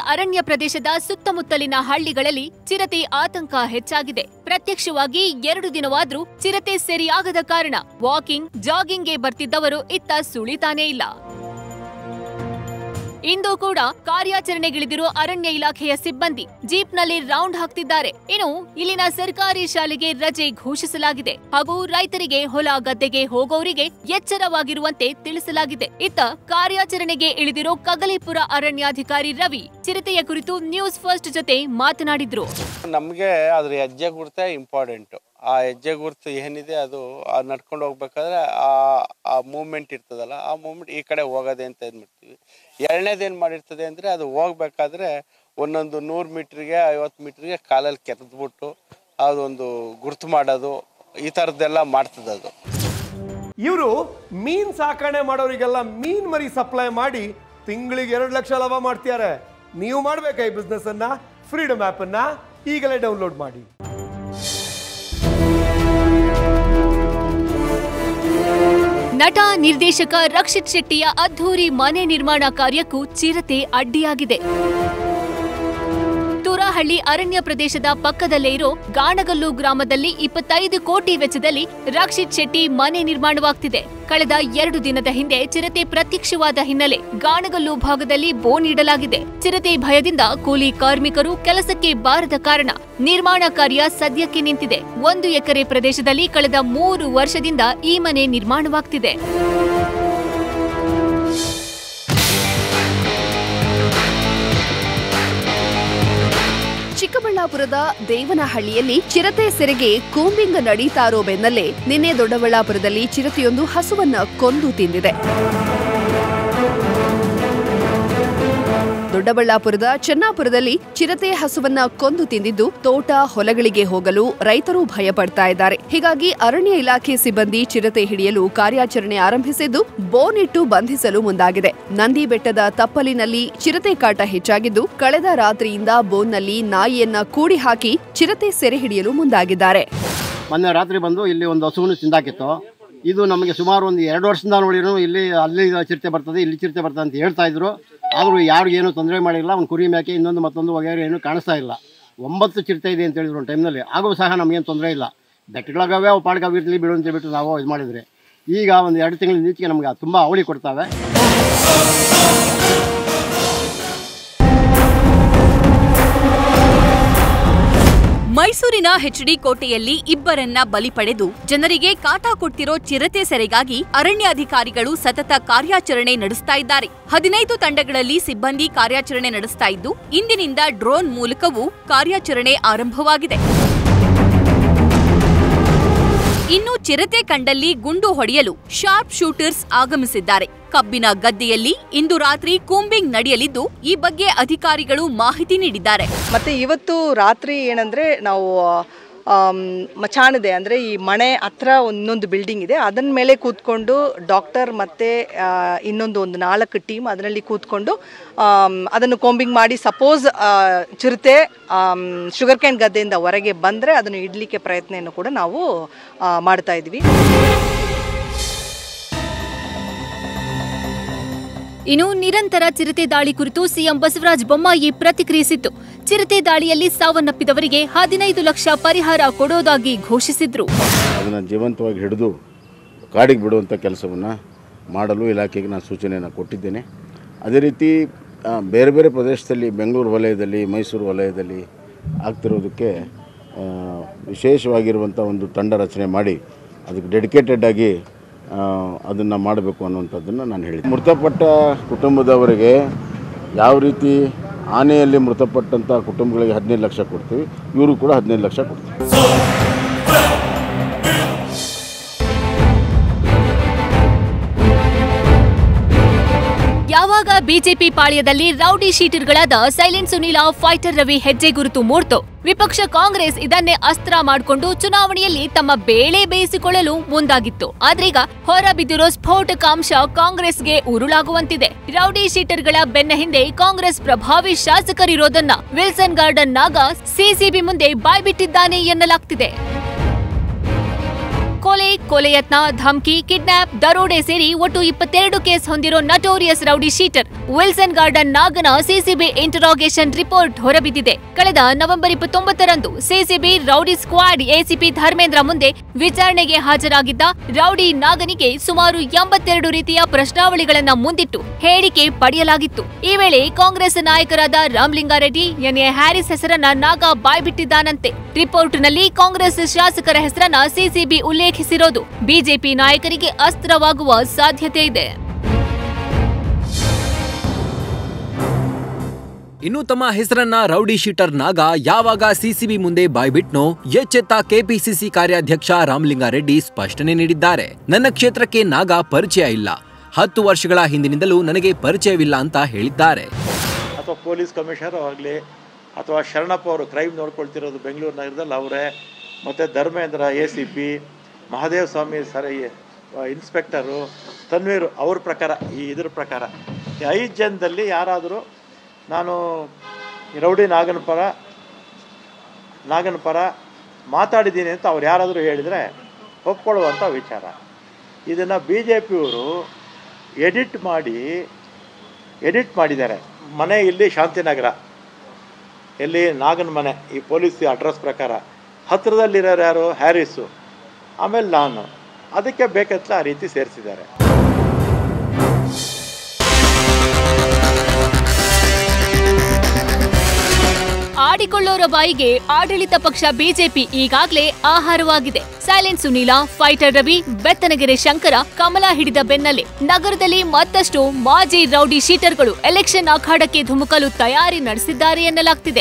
ಅರಣ್ಯ ಪ್ರದೇಶದ ಸುತ್ತಮುತ್ತಲಿನ ಹಳ್ಳಿಗಳಲ್ಲಿ ಚಿರತೆ ಆತಂಕ ಹೆಚ್ಚಾಗಿದೆ ಪ್ರತ್ಯಕ್ಷವಾಗಿ ಎರಡು ದಿನವಾದ್ರೂ ಚಿರತೆ ಸೆರೆಯಾಗದ ಕಾರಣ ವಾಕಿಂಗ್ ಜಾಗಿಂಗ್ಗೆ ಬರ್ತಿದ್ದವರು ಇತ್ತ ಸುಳಿತಾನೇ ಇಲ್ಲ ಇಂದು ಕೂಡ ಕಾರ್ಯಾಚರಣೆಗಿಳಿದಿರೋ ಅರಣ್ಯ ಇಲಾಖೆಯ ಸಿಬ್ಬಂದಿ ಜೀಪ್ನಲ್ಲಿ ರೌಂಡ್ ಹಾಕ್ತಿದ್ದಾರೆ ಇನ್ನು ಇಲ್ಲಿನ ಸರ್ಕಾರಿ ಶಾಲೆಗೆ ರಜೆ ಘೋಷಿಸಲಾಗಿದೆ ಹಾಗೂ ರೈತರಿಗೆ ಹೊಲ ಗದ್ದೆಗೆ ಹೋಗೋರಿಗೆ ಎಚ್ಚರವಾಗಿರುವಂತೆ ತಿಳಿಸಲಾಗಿದೆ ಇತ್ತ ಕಾರ್ಯಾಚರಣೆಗೆ ಇಳಿದಿರೋ ಕಗಲೇಪುರ ಅರಣ್ಯಾಧಿಕಾರಿ ರವಿ ಚಿರತೆಯ ಕುರಿತು ನ್ಯೂಸ್ ಫಸ್ಟ್ ಜೊತೆ ಮಾತನಾಡಿದ್ರು ನಮಗೆ ಅದ್ರ ಹೆಜ್ಜೆ ಗುರುತೇ ಇಂಪಾರ್ಟೆಂಟು ಆ ಹೆಜ್ಜೆ ಗುರುತು ಏನಿದೆ ಅದು ಆ ನಡ್ಕೊಂಡು ಹೋಗ್ಬೇಕಾದ್ರೆ ಆ ಆ ಮೂಮೆಂಟ್ ಇರ್ತದಲ್ಲ ಆ ಮೂಮೆಂಟ್ ಈ ಕಡೆ ಹೋಗೋದೆ ಅಂತ ಇದು ಮಾಡ್ತೀವಿ ಎರಡನೇದು ಏನು ಮಾಡಿರ್ತದೆ ಅಂದರೆ ಅದು ಹೋಗ್ಬೇಕಾದ್ರೆ ಒಂದೊಂದು ನೂರು ಮೀಟ್ರಿಗೆ ಐವತ್ತು ಮೀಟ್ರಿಗೆ ಕಾಲಲ್ಲಿ ಕೆರೆದ್ಬಿಟ್ಟು ಅದೊಂದು ಗುರುತು ಮಾಡೋದು ಈ ಥರದ್ದೆಲ್ಲ ಮಾಡ್ತದೆ ಅದು ಇವರು ಮೀನ್ ಸಾಕಣೆ ಮಾಡೋರಿಗೆಲ್ಲ ಮೀನ್ ಮರಿ ಸಪ್ಲೈ ಮಾಡಿ ತಿಂಗಳಿಗೆ ಎರಡು ಲಕ್ಷ ಲಾಭ ಮಾಡ್ತಿದ್ದಾರೆ ನೀವು ಮಾಡ್ಬೇಕಾ ಈ ಬಿಸ್ನೆಸ್ ಅನ್ನ ಫ್ರೀಡಮ್ ಆಪ್ ಅನ್ನ ಈಗಲೇ ಡೌನ್ಲೋಡ್ ಮಾಡಿ ನಟ ನಿರ್ದೇಶಕ ರಕ್ಷಿತ್ ಶೆಟ್ಟಿಯ ಅದ್ಧೂರಿ ಮನೆ ನಿರ್ಮಾಣ ಕಾರ್ಯಕ್ಕೂ ಚಿರತೆ ಅಡ್ಡಿಯಾಗಿದೆ ತುರಾಹಳ್ಳಿ ಅರಣ್ಯ ಪ್ರದೇಶದ ಪಕ್ಕದಲ್ಲೇ ಇರೋ ಗಾಣಗಲ್ಲು ಗ್ರಾಮದಲ್ಲಿ ಇಪ್ಪತ್ತೈದು ಕೋಟಿ ವೆಚ್ಚದಲ್ಲಿ ರಕ್ಷಿತ್ ಶೆಟ್ಟಿ ಮನೆ ನಿರ್ಮಾಣವಾಗ್ತಿದೆ ಕಳೆದ ಎರಡು ದಿನದ ಹಿಂದೆ ಚಿರತೆ ಪ್ರತ್ಯಕ್ಷವಾದ ಹಿನ್ನೆಲೆ ಗಾಣಗಲ್ಲು ಭಾಗದಲ್ಲಿ ಬೋನ್ ಇಡಲಾಗಿದೆ ಚಿರತೆ ಭಯದಿಂದ ಕೂಲಿ ಕಾರ್ಮಿಕರು ಕೆಲಸಕ್ಕೆ ಬಾರದ ಕಾರಣ ನಿರ್ಮಾಣ ಕಾರ್ಯ ಸದ್ಯಕ್ಕೆ ನಿಂತಿದೆ ಒಂದು ಎಕರೆ ಪ್ರದೇಶದಲ್ಲಿ ಕಳೆದ ಮೂರು ವರ್ಷದಿಂದ ಈ ಮನೆ ನಿರ್ಮಾಣವಾಗ್ತಿದೆ ಚಿಕ್ಕಬಳ್ಳಾಪುರದ ದೇವನಹಳ್ಳಿಯಲ್ಲಿ ಚಿರತೆ ಸೆರೆಗೆ ಕೂಂಬಿಂಗ್ ನಡೀತಾ ಇರೋ ಬೆನ್ನಲ್ಲೇ ನಿನ್ನೆ ದೊಡ್ಡಬಳ್ಳಾಪುರದಲ್ಲಿ ಚಿರತೆಯೊಂದು ಹಸುವನ್ನ ಕೊಂದು ತಿಂದಿದೆ ದೊಡ್ಡಬಳ್ಳಾಪುರದ ಚೆನ್ನಾಪುರದಲ್ಲಿ ಚಿರತೆ ಹಸುವನ್ನ ಕೊಂದು ತಿಂದಿದ್ದು ತೋಟ ಹೊಲಗಳಿಗೆ ಹೋಗಲು ರೈತರು ಭಯ ಪಡ್ತಾ ಇದ್ದಾರೆ ಹೀಗಾಗಿ ಅರಣ್ಯ ಇಲಾಖೆ ಸಿಬ್ಬಂದಿ ಚಿರತೆ ಹಿಡಿಯಲು ಕಾರ್ಯಾಚರಣೆ ಆರಂಭಿಸಿದ್ದು ಬೋನ್ ಇಟ್ಟು ಬಂಧಿಸಲು ಮುಂದಾಗಿದೆ ನಂದಿ ಬೆಟ್ಟದ ತಪ್ಪಲಿನಲ್ಲಿ ಚಿರತೆ ಕಾಟ ಹೆಚ್ಚಾಗಿದ್ದು ಕಳೆದ ರಾತ್ರಿಯಿಂದ ಬೋನ್ನಲ್ಲಿ ನಾಯಿಯನ್ನ ಕೂಡಿ ಹಾಕಿ ಚಿರತೆ ಸೆರೆ ಹಿಡಿಯಲು ಮುಂದಾಗಿದ್ದಾರೆ ಮೊನ್ನೆ ರಾತ್ರಿ ಬಂದು ಇಲ್ಲಿ ಒಂದು ಹಸುವನ್ನು ತಿಂದಾಕಿತ್ತು ಇದು ನಮಗೆ ಸುಮಾರು ಒಂದು ಎರಡು ವರ್ಷದಿಂದ ನೋಡಿದ್ರು ಇಲ್ಲಿ ಅಲ್ಲಿ ಚಿರತೆ ಬರ್ತದೆ ಇಲ್ಲಿ ಚಿರತೆ ಬರ್ತದೆ ಅಂತ ಹೇಳ್ತಾ ಇದ್ರು ಆದರೂ ಯಾರು ಏನು ತೊಂದರೆ ಮಾಡಿಲ್ಲ ಒಂದು ಕುರಿ ಮೇಕೆ ಇನ್ನೊಂದು ಮತ್ತೊಂದು ವಗೈರೆ ಏನು ಕಾಣಿಸ್ತಾ ಇಲ್ಲ ಒಂಬತ್ತು ಚಿರತೆ ಇದೆ ಅಂತ ಹೇಳಿದ್ರು ಒಂದು ಟೈಮ್ನಲ್ಲಿ ಆಗೂ ಸಹ ನಮಗೇನು ತೊಂದರೆ ಇಲ್ಲ ಬೆಟ್ಟಗಳಾಗವೆ ಅವು ಪಾಡ್ಗಾವ್ ಇರಲಿ ಬಿಡು ಅಂತ ಹೇಳ್ಬಿಟ್ಟು ನಾವು ಇದು ಮಾಡಿದ್ರೆ ಈಗ ಒಂದು ಎರಡು ತಿಂಗಳ ನೀಚಿಗೆ ನಮಗೆ ತುಂಬ ಅವಳಿ ಕೊಡ್ತಾವೆ ಮೈಸೂರಿನ ಎಚ್ಡಿ ಕೋಟೆಯಲ್ಲಿ ಇಬ್ಬರನ್ನ ಬಲಿ ಪಡೆದು ಜನರಿಗೆ ಕಾಟ ಕೊಟ್ಟಿರೋ ಚಿರತೆ ಸೆರೆಗಾಗಿ ಅರಣ್ಯಾಧಿಕಾರಿಗಳು ಸತತ ಕಾರ್ಯಾಚರಣೆ ನಡೆಸ್ತಾ ಇದ್ದಾರೆ ಹದಿನೈದು ತಂಡಗಳಲ್ಲಿ ಸಿಬ್ಬಂದಿ ಕಾರ್ಯಾಚರಣೆ ನಡೆಸ್ತಾ ಇದ್ದು ಇಂದಿನಿಂದ ಡ್ರೋನ್ ಮೂಲಕವೂ ಕಾರ್ಯಾಚರಣೆ ಆರಂಭವಾಗಿದೆ ಇನ್ನು ಚಿರತೆ ಕಂಡಲ್ಲಿ ಗುಂಡು ಹೊಡೆಯಲು ಶಾರ್ಪ್ ಶೂಟರ್ಸ್ ಆಗಮಿಸಿದ್ದಾರೆ ಕಬ್ಬಿನ ಗದ್ದೆಯಲ್ಲಿ ಇಂದು ರಾತ್ರಿ ಕೂಂಬಿಂಗ್ ನಡೆಯಲಿದ್ದು ಈ ಬಗ್ಗೆ ಅಧಿಕಾರಿಗಳು ಮಾಹಿತಿ ನೀಡಿದ್ದಾರೆ ಮತ್ತು ಇವತ್ತು ರಾತ್ರಿ ಏನಂದರೆ ನಾವು ಆಮ್, ಮಚಾಣಿದೆ ಅಂದರೆ ಈ ಮನೆ ಹತ್ರ ಇನ್ನೊಂದು ಬಿಲ್ಡಿಂಗ್ ಇದೆ ಅದನ್ನ ಮೇಲೆ ಕೂತ್ಕೊಂಡು ಡಾಕ್ಟರ್ ಮತ್ತು ಇನ್ನೊಂದು ಒಂದು ನಾಲ್ಕು ಟೀಮ್ ಅದರಲ್ಲಿ ಕೂತ್ಕೊಂಡು ಆಮ್, ಅದನ್ನು ಕೋಂಬಿಂಗ್ ಮಾಡಿ ಸಪೋಸ್ ಚಿರತೆ ಶುಗರ್ ಕ್ಯಾನ್ ಗದ್ದೆಯಿಂದ ಹೊರಗೆ ಬಂದರೆ ಅದನ್ನು ಇಡಲಿಕ್ಕೆ ಪ್ರಯತ್ನವನ್ನು ಕೂಡ ನಾವು ಆ, ಮಾಡ್ತಾ ಇದ್ವಿ ಇನ್ನು ನಿರಂತರ ಚಿರತೆ ದಾಳಿ ಕುರಿತು ಸಿಎಂ ಬಸವರಾಜ ಬೊಮ್ಮಾಯಿ ಪ್ರತಿಕ್ರಿಯಿಸಿದ್ದು ಚಿರತೆ ದಾಳಿಯಲ್ಲಿ ಸಾವನ್ನಪ್ಪಿದವರಿಗೆ ಹದಿನೈದು ಲಕ್ಷ ಪರಿಹಾರ ಕೊಡೋದಾಗಿ ಘೋಷಿಸಿದ್ರು ಅದನ್ನು ಜೀವಂತವಾಗಿ ಹಿಡಿದು ಕಾಡಿಗೆ ಬಿಡುವಂಥ ಕೆಲಸವನ್ನು ಮಾಡಲು ಇಲಾಖೆಗೆ ನಾನು ಸೂಚನೆಯನ್ನು ಕೊಟ್ಟಿದ್ದೇನೆ ಅದೇ ರೀತಿ ಆ, ಬೇರೆ ಬೇರೆ ಪ್ರದೇಶದಲ್ಲಿ ಬೆಂಗಳೂರು ವಲಯದಲ್ಲಿ ಮೈಸೂರು ವಲಯದಲ್ಲಿ ಆಗ್ತಿರೋದಕ್ಕೆ ಆ, ವಿಶೇಷವಾಗಿರುವಂಥ ಒಂದು ತಂಡ ರಚನೆ ಮಾಡಿ ಅದಕ್ಕೆ ಡೆಡಿಕೇಟೆಡ್ ಆಗಿ ಅದನ್ನು ಮಾಡಬೇಕು ಅನ್ನುವಂಥದ್ದನ್ನು ನಾನು ಹೇಳಿದೆ ಮೃತಪಟ್ಟ ಕುಟುಂಬದವರಿಗೆ ಯಾವ ರೀತಿ ಆನೆಯಲ್ಲಿ ಮೃತಪಟ್ಟಂಥ ಕುಟುಂಬಗಳಿಗೆ ಹದಿನೈದು ಲಕ್ಷ ಕೊಡ್ತೀವಿ ಇವರು ಕೂಡ ಹದಿನೈದು ಲಕ್ಷ ಕೊಡ್ತೀವಿ ಯಾವಾಗ ಬಿಜೆಪಿ ಪಾಳ್ಯದಲ್ಲಿ ರೌಡಿ ಶೀಟರ್ಗಳಾದ ಸೈಲೆಂಟ್ ಸುನೀಲ ಫೈಟರ್ ರವಿ ಹೆಜ್ಜೆ ಗುರುತು ಮೂಡ್ತು ವಿಪಕ್ಷ ಕಾಂಗ್ರೆಸ್ ಇದನ್ನೇ ಅಸ್ತ್ರ ಮಾಡಿಕೊಂಡು ಚುನಾವಣೆಯಲ್ಲಿ ತಮ್ಮ ಬೇಳೆ ಬೇಯಿಸಿಕೊಳ್ಳಲು ಮುಂದಾಗಿತ್ತು ಆದ್ರೀಗ ಹೊರ ಬಿದ್ದಿರೋ ಸ್ಫೋಟಕಾಂಶ ಕಾಂಗ್ರೆಸ್ಗೆ ಉರುಳಾಗುವಂತಿದೆ ರೌಡಿ ಶೀಟರ್ಗಳ ಬೆನ್ನ ಹಿಂದೆ ಕಾಂಗ್ರೆಸ್ ಪ್ರಭಾವಿ ಶಾಸಕರಿರೋದನ್ನ ವಿಲ್ಸನ್ ಗಾರ್ಡನ್ ನಾಗ ಸಿಸಿಬಿ ಮುಂದೆ ಬಾಯ್ಬಿಟ್ಟಿದ್ದಾನೆ ಎನ್ನಲಾಗ್ತಿದೆ ಕೊಲೆ ಕೊಲೆಯತ್ನ ಧಮ್ಕಿ ಕಿಡ್ನಾಪ್ ದರೋಡೆ ಸೇರಿ ಒಟ್ಟು ಇಪ್ಪತ್ತೆರಡು ಕೇಸ್ ಹೊಂದಿರೋ notorious rowdy sheeter Wilson garden ನಾಗನ ಸಿಸಿಬಿ ಇಂಟರೋಗೇಷನ್ ರಿಪೋರ್ಟ್ ಹೊರಬಿದ್ದಿದೆ ಕಳೆದ ನವೆಂಬರ್ ಇಪ್ಪತ್ತೊಂಬತ್ತರಂದು CCB rowdy squad ACP Dharmendra ಮುಂದೆ ವಿಚಾರಣೆಗೆ ಹಾಜರಾಗಿದ್ದ ರೌಡಿ ನಾಗನಿಗೆ ಸುಮಾರು ಎಂಬತ್ತೆರಡು ರೀತಿಯ ಪ್ರಶ್ನಾವಳಿಗಳನ್ನ ಮುಂದಿಟ್ಟು ಹೇಳಿಕೆ ಪಡೆಯಲಾಗಿತ್ತು ಈ ವೇಳೆ ಕಾಂಗ್ರೆಸ್ ನಾಯಕರಾದ ರಾಮಲಿಂಗಾರೆಡ್ಡಿ ಎನ್ಎ ಹ್ಯಾರಿಸ್ ಹೆಸರನ್ನ ನಾಗ ಬಾಯ್ಬಿಟ್ಟಿದ್ದಾನಂತೆ ರಿಪೋರ್ಟ್ನಲ್ಲಿ ಕಾಂಗ್ರೆಸ್ ಶಾಸಕರ ಹೆಸರನ್ನ ಸಿಸಿಬಿ ಉಲ್ಲೇಖಿಸಿರೋದು ಬಿಜೆಪಿ ನಾಯಕರಿಗೆ ಅಸ್ತ್ರವಾಗುವ ಸಾಧ್ಯತೆ ಇದೆ ಇನ್ನು ತಮ್ಮ ಹೆಸರನ್ನ ರೌಡಿ ಶೀಟರ್ ನಾಗ ಯಾವಾಗ ಸಿಸಿಬಿ ಮುಂದೆ ಬಾಯ್ಬಿಟ್ನೋ ಎಚ್ಚೆತ್ತ ಕೆಪಿಸಿಸಿ ಕಾರ್ಯಾಧ್ಯಕ್ಷ ರಾಮಲಿಂಗಾರೆಡ್ಡಿ ಸ್ಪಷ್ಟನೆ ನೀಡಿದ್ದಾರೆ ನನ್ನ ಕ್ಷೇತ್ರಕ್ಕೆ ನಾಗ ಪರಿಚಯ ಇಲ್ಲ ಹತ್ತು ವರ್ಷಗಳ ಹಿಂದಿನಿಂದಲೂ ನನಗೆ ಪರಿಚಯವಿಲ್ಲ ಅಂತ ಹೇಳಿದ್ದಾರೆ ಅಥವಾ ಪೊಲೀಸ್ ಕಮಿಷನರ್ ಆಗಲಿ ಅಥವಾ ಶರಣಪ್ಪ ಅವರು ಕ್ರೈಮ್ ನೋಡ್ಕೊಳ್ತಿರೋದು ಬೆಂಗಳೂರು ನಗರದಲ್ಲಿ ಅವರೇ ಮತ್ತು Dharmendra A C P Mahadeva Swamy sir inspector Tanveer ಅವ್ರ ಪ್ರಕಾರ ಈ ಇದ್ರ ಪ್ರಕಾರ ಈ ಐದು ಜನದಲ್ಲಿ ಯಾರಾದರೂ ನಾನು ಈ ರೌಡಿ ನಾಗನ ಪರ ನಾಗನ ಪರ ಮಾತಾಡಿದ್ದೀನಿ ಅಂತ ಅವ್ರು ಯಾರಾದರೂ ಹೇಳಿದರೆ ಒಪ್ಕೊಳ್ಳುವಂಥ ವಿಚಾರ ಇದನ್ನು ಬಿ ಜೆ ಪಿಯವರು ಎಡಿಟ್ ಮಾಡಿ ಎಡಿಟ್ ಮಾಡಿದ್ದಾರೆ ಮನೆ ಇಲ್ಲಿ ಶಾಂತಿನಗರ ಎಲ್ಲಿ ನಾಗನ ಮನೆ ಈ ಪೊಲೀಸ್ ಅಡ್ರೆಸ್ ಪ್ರಕಾರ ಹತ್ತಿರದಲ್ಲಿರೋರು ಯಾರು ಹ್ಯಾರಿಸು ಆಮೇಲೆ ನಾನು ಅದಕ್ಕೆ ಬೇಕಂತ ಆ ರೀತಿ ಸೇರಿಸಿದ್ದಾರೆ ಆಡಿಕೊಳ್ಳೋರ ಬಾಯಿಗೆ ಆಡಳಿತ ಪಕ್ಷ ಬಿಜೆಪಿ ಈಗಾಗಲೇ ಆಹಾರವಾಗಿದೆ ಸೈಲೆಂಟ್ ಸುನೀಲ ಫೈಟರ್ ರವಿ ಬೆತ್ತನಗೆರೆ ಶಂಕರ ಕಮಲ ಹಿಡಿದ ಬೆನ್ನಲ್ಲೇ ನಗರದಲ್ಲಿ ಮತ್ತಷ್ಟು ಮಾಜಿ ರೌಡಿ ಶೀಟರ್ಗಳು ಎಲೆಕ್ಷನ್ ಅಖಾಡಕ್ಕೆ ಧುಮುಕಲು ತಯಾರಿ ನಡೆಸಿದ್ದಾರೆ ಎನ್ನಲಾಗ್ತಿದೆ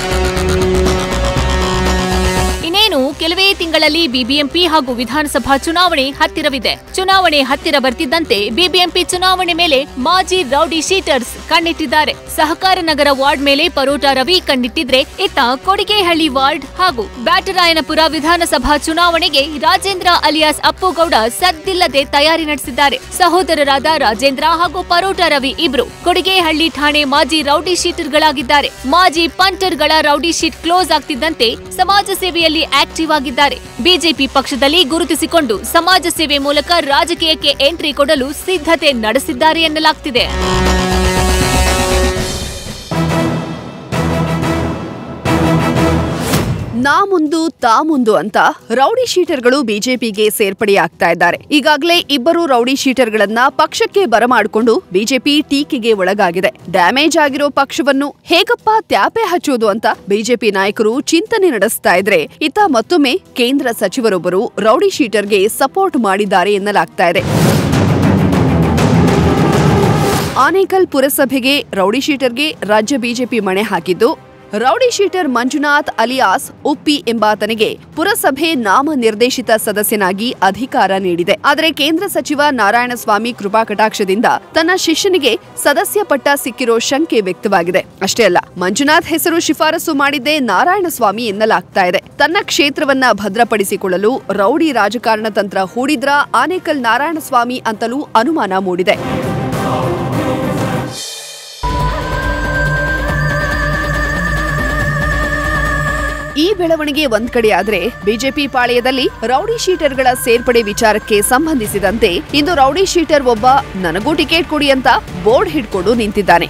ಇನ್ನೇನು ಕೆಲವೇ ತಿಂಗಳಲ್ಲಿ ಬಿಬಿಎಂಪಿ ಹಾಗೂ ವಿಧಾನಸಭಾ ಚುನಾವಣೆ ಹತ್ತಿರವಿದೆ ಚುನಾವಣೆ ಹತ್ತಿರ ಬರ್ತಿದ್ದಂತೆ ಬಿಬಿಎಂಪಿ ಚುನಾವಣೆ ಮೇಲೆ ಮಾಜಿ ರೌಡಿ ಶೀಟರ್ಸ್ ಕಣ್ಣಿಟ್ಟಿದ್ದಾರೆ ಸಹಕಾರ ನಗರ ವಾರ್ಡ್ ಮೇಲೆ ಪರೋಟ ರವಿ ಕಣ್ಣಿಟ್ಟಿದ್ರೆ ಇತ್ತ ಕೊಡಿಗೆಹಳ್ಳಿ ವಾರ್ಡ್ ಹಾಗೂ ಬ್ಯಾಟರಾಯನಪುರ ವಿಧಾನಸಭಾ ಚುನಾವಣೆಗೆ ರಾಜೇಂದ್ರ ಅಲಿಯಾಸ್ ಅಪ್ಪುಗೌಡ ಸದ್ದಿಲ್ಲದೆ ತಯಾರಿ ನಡೆಸಿದ್ದಾರೆ ಸಹೋದರರಾದ ರಾಜೇಂದ್ರ ಹಾಗೂ ಪರೋಟ ರವಿ ಇಬ್ರು ಕೊಡಿಗೆಹಳ್ಳಿ ಠಾಣೆ ಮಾಜಿ ರೌಡಿ ಶೀಟರ್ಗಳಾಗಿದ್ದಾರೆ ಮಾಜಿ ಪಂಟರ್ಗಳ ರೌಡಿ ಶೀಟ್ ಕ್ಲೋಸ್ ಆಗ್ತಿದ್ದಂತೆ ಸಮಾಜ ಸೇವೆಯಲ್ಲಿ ಆಕ್ಟಿವ್ ಆಗಿದ್ದಾರೆ ಬಿಜೆಪಿ ಪಕ್ಷದಲ್ಲಿ ಗುರುತಿಸಿಕೊಂಡು ಸಮಾಜ ಸೇವೆ ಮೂಲಕ ರಾಜಕೀಯಕ್ಕೆ ಎಂಟ್ರಿ ಕೊಡಲು ಸಿದ್ಧತೆ ನಡೆಸಿದ್ದಾರೆ ಎನ್ನಲಾಗ್ತಿದೆ ನಾ ಮುಂದು ತಾ ಮುಂದು ಅಂತ ರೌಡಿ ಶೀಟರ್ಗಳು ಬಿಜೆಪಿಗೆ ಸೇರ್ಪಡೆಯಾಗ್ತಾ ಇದ್ದಾರೆ ಈಗಾಗಲೇ ಇಬ್ಬರು ರೌಡಿ ಶೀಟರ್ಗಳನ್ನ ಪಕ್ಷಕ್ಕೆ ಬರಮಾಡಿಕೊಂಡು ಬಿಜೆಪಿ ಟೀಕೆಗೆ ಒಳಗಾಗಿದೆ ಡ್ಯಾಮೇಜ್ ಆಗಿರೋ ಪಕ್ಷವನ್ನು ಹೇಗಪ್ಪ ತ್ಯಾಪೆ ಹಚ್ಚೋದು ಅಂತ ಬಿಜೆಪಿ ನಾಯಕರು ಚಿಂತನೆ ನಡೆಸ್ತಾ ಇದ್ರೆ ಇತ್ತ ಮತ್ತೊಮ್ಮೆ ಕೇಂದ್ರ ಸಚಿವರೊಬ್ಬರು ರೌಡಿ ಶೀಟರ್ಗೆ ಸಪೋರ್ಟ್ ಮಾಡಿದ್ದಾರೆ ಎನ್ನಲಾಗ್ತಾ ಇದೆ ಆನೇಕಲ್ ಪುರಸಭೆಗೆ ರೌಡಿ ಶೀಟರ್ಗೆ ರಾಜ್ಯ ಬಿಜೆಪಿ ಮಣೆ ಹಾಕಿದ್ದು rowdy sheeter Manjunath alias Uppi ಎಂಬಾತನಿಗೆ ಪುರಸಭೆ ನಾಮ ನಿರ್ದೇಶಿತ ಸದಸ್ಯನಾಗಿ ಅಧಿಕಾರ ನೀಡಿದೆ ಆದರೆ ಕೇಂದ್ರ ಸಚಿವ ನಾರಾಯಣಸ್ವಾಮಿ ಕೃಪಾ ಕಟಾಕ್ಷದಿಂದ ತನ್ನ ಶಿಷ್ಯನಿಗೆ ಸದಸ್ಯ ಪಟ್ಟ ಸಿಕ್ಕಿರೋ ಶಂಕೆ ವ್ಯಕ್ತವಾಗಿದೆ ಅಷ್ಟೇ ಅಲ್ಲ ಮಂಜುನಾಥ್ ಹೆಸರು ಶಿಫಾರಸು ಮಾಡಿದ್ದೇ ನಾರಾಯಣಸ್ವಾಮಿ ಎನ್ನಲಾಗ್ತಾ ಇದೆ ತನ್ನ ಕ್ಷೇತ್ರವನ್ನ ಭದ್ರಪಡಿಸಿಕೊಳ್ಳಲು ರೌಡಿ ರಾಜಕಾರಣ ತಂತ್ರ ಹೂಡಿದ್ರ ಆನೇಕಲ್ ನಾರಾಯಣಸ್ವಾಮಿ ಅಂತಲೂ ಅನುಮಾನ ಮೂಡಿದೆ ಈ ಬೆಳವಣಿಗೆ ಒಂದ್ ಕಡೆ ಆದ್ರೆ ಬಿಜೆಪಿ ಪಾಳೆಯದಲ್ಲಿ ರೌಡಿ ಶೀಟರ್ಗಳ ಸೇರ್ಪಡೆ ವಿಚಾರಕ್ಕೆ ಸಂಬಂಧಿಸಿದಂತೆ ಇಂದು ರೌಡಿ ಶೀಟರ್ ಒಬ್ಬ ನನಗೂ ಟಿಕೆಟ್ ಕೊಡಿ ಅಂತ ಬೋರ್ಡ್ ಹಿಡ್ಕೊಂಡು ನಿಂತಿದ್ದಾನೆ